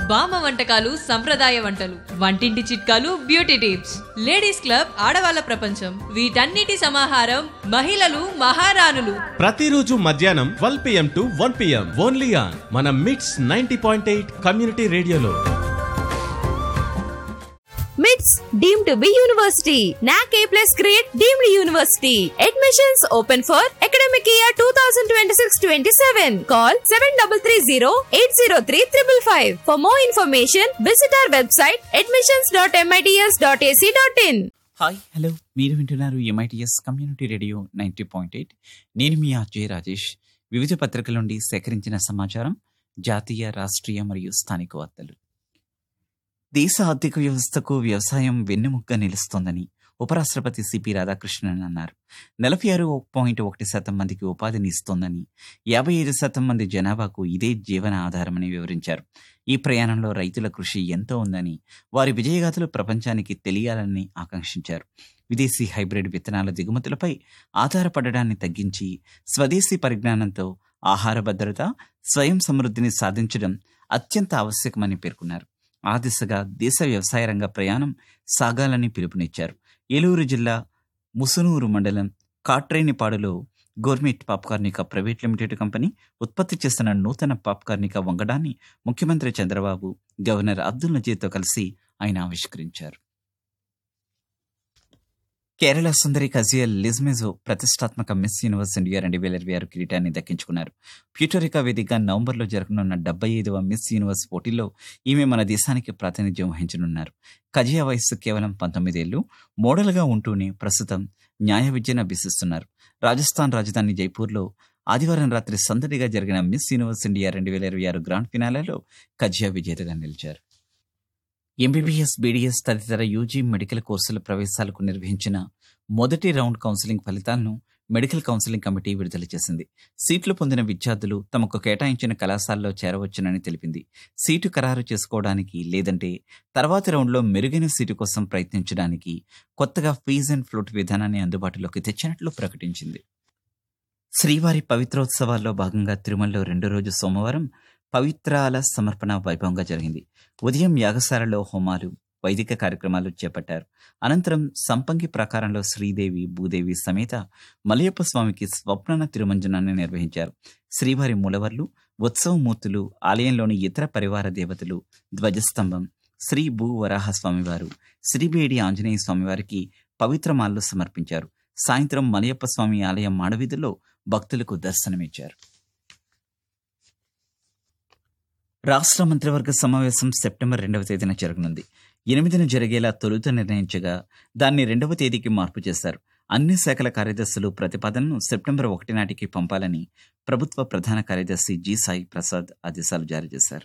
బామ్మ వంటకాలు సంప్రదాయ వంటలు వంటింటి చిట్కాలు బ్యూటీ టిప్స్ లేడీస్ క్లబ్ ఆడవాళ్ళ ప్రపంచం వీటన్నిటి సమాహారం మహిళలు మహారాణులు ప్రతిరోజు మధ్యాహ్నం twelve PM to one PM only on మన MITS ninety point eight community రేడియోలో మిట్స్ deem to be university NAAC A plus grade deemed university admissions open for academic year two thousand twenty six twenty seven call seven double three zero eight zero three triple five for more information visit our website admissions dot MITS dot AC dot in hi hello మీరు వింటున్నారు MITS community radio ninety point eight నేను మీ RJ Rajesh వివిధ పత్రికల నుండి సేకరించిన సమాచారం జాతీయ రాష్ట్రీయ మరియు స్థానిక వార్తలు దేశ ఆర్థిక వ్యవస్థకు వ్యవసాయం వెన్నెముగ్గా నిలుస్తోందని ఉపరాష్ట్రపతి సిపి రాధాకృష్ణన్ అన్నారు నలభై ఆరు పాయింట్ ఒకటి శాతం మందికి ఉపాధిని ఇస్తోందని యాభై ఐదు శాతం మంది జనాభాకు ఇదే జీవన ఆధారమని వివరించారు ఈ ప్రయాణంలో రైతుల కృషి ఎంతో ఉందని వారి విజయగాథలు ప్రపంచానికి తెలియాలని ఆకాంక్షించారు విదేశీ హైబ్రిడ్ విత్తనాల దిగుమతులపై ఆధారపడడాన్ని తగ్గించి స్వదేశీ పరిజ్ఞానంతో ఆహార భద్రత స్వయం సమృద్ధిని సాధించడం అత్యంత ఆవశ్యకమని పేర్కొన్నారు ఆ దిశగా దేశ వ్యవసాయ రంగ ప్రయాణం సాగాలని పిలుపునిచ్చారు ఏలూరు జిల్లా ముసునూరు మండలం కాట్రేనిపాడులో గోర్మెట్ పాప్కార్నిక ప్రైవేట్ లిమిటెడ్ కంపెనీ ఉత్పత్తి చేస్తున్న నూతన పాప్కార్నిక వంగడాన్ని ముఖ్యమంత్రి చంద్రబాబు గవర్నర్ అబ్దుల్ నజీర్తో కలిసి ఆయన ఆవిష్కరించారు కేరళ సుందరి కజియల్ లిజ్మెజో ప్రతిష్టాత్మక మిస్ యూనివర్స్ ఇండియా రెండు వేల ఇరవై ఆరు కిరీటాన్ని దక్కించుకున్నారు ప్యూటోరికా వేదికగా నవంబర్లో జరగనున్న డెబ్బై ఐదవ మిస్ యూనివర్స్ పోటీలో ఈమె మన దేశానికి ప్రాతినిధ్యం వహించనున్నారు కజియా వయస్సు కేవలం పంతొమ్మిదేళ్లు మోడల్గా ఉంటూనే ప్రస్తుతం న్యాయ విద్యను అభ్యసిస్తున్నారు రాజస్థాన్ రాజధాని జైపూర్లో ఆదివారం రాత్రి సందడిగా జరిగిన మిస్ యూనివర్స్ ఇండియా రెండు వేల ఇరవై ఆరు గ్రాండ్ ఫినాలేలో కజియా విజేతగా నిలిచారు ఎంబీబీఎస్ బీడీఎస్ తదితర యూజీ మెడికల్ కోర్సుల ప్రవేశాలకు నిర్వహించిన మొదటి రౌండ్ కౌన్సిలింగ్ ఫలితాలను మెడికల్ కౌన్సిలింగ్ కమిటీ విడుదల చేసింది సీట్లు పొందిన విద్యార్థులు తమకు కేటాయించిన కళాశాలలో చేరవచ్చునని తెలిపింది సీటు ఖరారు చేసుకోవడానికి లేదంటే తర్వాతి రౌండ్లో మెరుగైన సీటు కోసం ప్రయత్నించడానికి కొత్తగా ఫీజ్ అండ్ ఫ్లూట్ విధానాన్ని అందుబాటులోకి తెచ్చినట్లు ప్రకటించింది శ్రీవారి పవిత్రోత్సవాల్లో భాగంగా తిరుమలలో రెండో రోజు సోమవారం పవిత్రాల సమర్పణ వైభవంగా జరిగింది ఉదయం యాగశాలలో హోమాలు వైదిక కార్యక్రమాలు చేపట్టారు అనంతరం సంపంగి ప్రాకారంలో శ్రీదేవి భూదేవి సమేత మలయప్ప స్వామికి స్వప్నన తిరుమంజనాన్ని నిర్వహించారు శ్రీవారి మూలవర్లు ఉత్సవమూర్తులు ఆలయంలోని ఇతర పరివార దేవతలు ధ్వజస్తంభం శ్రీ భూ వరాహ స్వామివారు శ్రీబేడి ఆంజనేయ స్వామివారికి పవిత్రమాలను సమర్పించారు సాయంత్రం మలయప్ప స్వామి ఆలయం మాడవీధిలో భక్తులకు దర్శనమిచ్చారు రాష్ట్ర మంత్రివర్గ సమావేశం సెప్టెంబర్ రెండవ తేదీన జరగనుంది ఎనిమిదిన జరిగేలా తొలుత నిర్ణయించగా దాన్ని రెండవ తేదీకి మార్పు చేశారు అన్ని శాఖల కార్యదర్శులు ప్రతిపాదనను సెప్టెంబర్ ఒకటి నాటికి పంపాలని ప్రభుత్వ ప్రధాన కార్యదర్శి జి సాయి ప్రసాద్ ఆదేశాలు జారీ చేశారు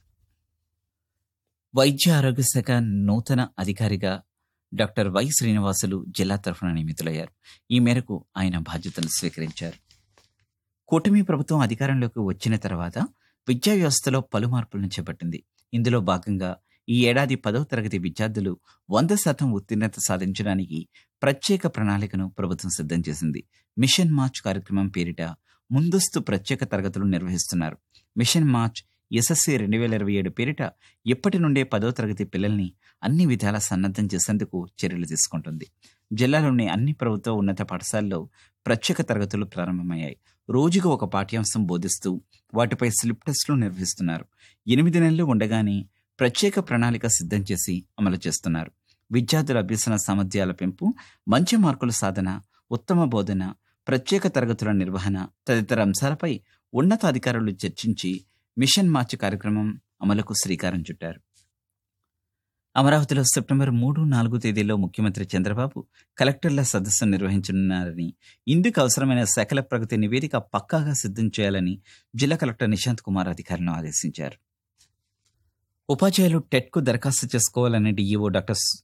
వైద్య ఆరోగ్య శాఖ నూతన అధికారిగా డాక్టర్ వై శ్రీనివాసులు జిల్లా తరఫున నియమితులయ్యారు ఈ మేరకు ఆయన బాధ్యతలు స్వీకరించారు కూటమి ప్రభుత్వం అధికారంలోకి వచ్చిన తర్వాత విద్యా వ్యవస్థలో పలు మార్పులను చేపట్టింది ఇందులో భాగంగా ఈ ఏడాది పదవ తరగతి విద్యార్థులు వంద శాతం ఉత్తీర్ణత సాధించడానికి ప్రత్యేక ప్రణాళికను ప్రభుత్వం సిద్ధం చేసింది మిషన్ మార్చ్ కార్యక్రమం పేరిట ముందస్తు ప్రత్యేక తరగతులు నిర్వహిస్తున్నారు మిషన్ మార్చ్ ఎస్ఎస్సి రెండు వేల ఇరవై ఏడు పేరిట ఇప్పటి నుండే పదవ తరగతి పిల్లల్ని అన్ని విధాల సన్నద్ధం చేసేందుకు చర్యలు తీసుకుంటుంది జిల్లాలోని అన్ని ప్రభుత్వ ఉన్నత పాఠశాలల్లో ప్రత్యేక తరగతులు ప్రారంభమయ్యాయి రోజుకు ఒక పాఠ్యాంశం బోధిస్తూ వాటిపై స్లిప్ టెస్టులు నిర్వహిస్తున్నారు ఎనిమిది నెలలు ఉండగానే ప్రత్యేక ప్రణాళిక సిద్ధం చేసి అమలు చేస్తున్నారు విద్యార్థుల అభ్యసన సామర్థ్యాల పెంపు మంచి మార్కుల సాధన ఉత్తమ బోధన ప్రత్యేక తరగతుల నిర్వహణ తదితర అంశాలపై ఉన్నతాధికారులు చర్చించి మిషన్ మార్చి కార్యక్రమం అమలుకు శ్రీకారం చుట్టారు అమరావతిలో సెప్టెంబర్ మూడు నాలుగు తేదీల్లో ముఖ్యమంత్రి చంద్రబాబు కలెక్టర్ల సదస్సు నిర్వహించనున్నారని ఇందుకు అవసరమైన శాఖల ప్రగతి నివేదిక పక్కాగా సిద్ధం చేయాలని జిల్లా కలెక్టర్ నిశాంత్ కుమార్ అధికారులను ఆదేశించారు ఉపాధ్యాయులు టెట్కు దరఖాస్తు చేసుకోవాలని డిఈఓ డాక్టర్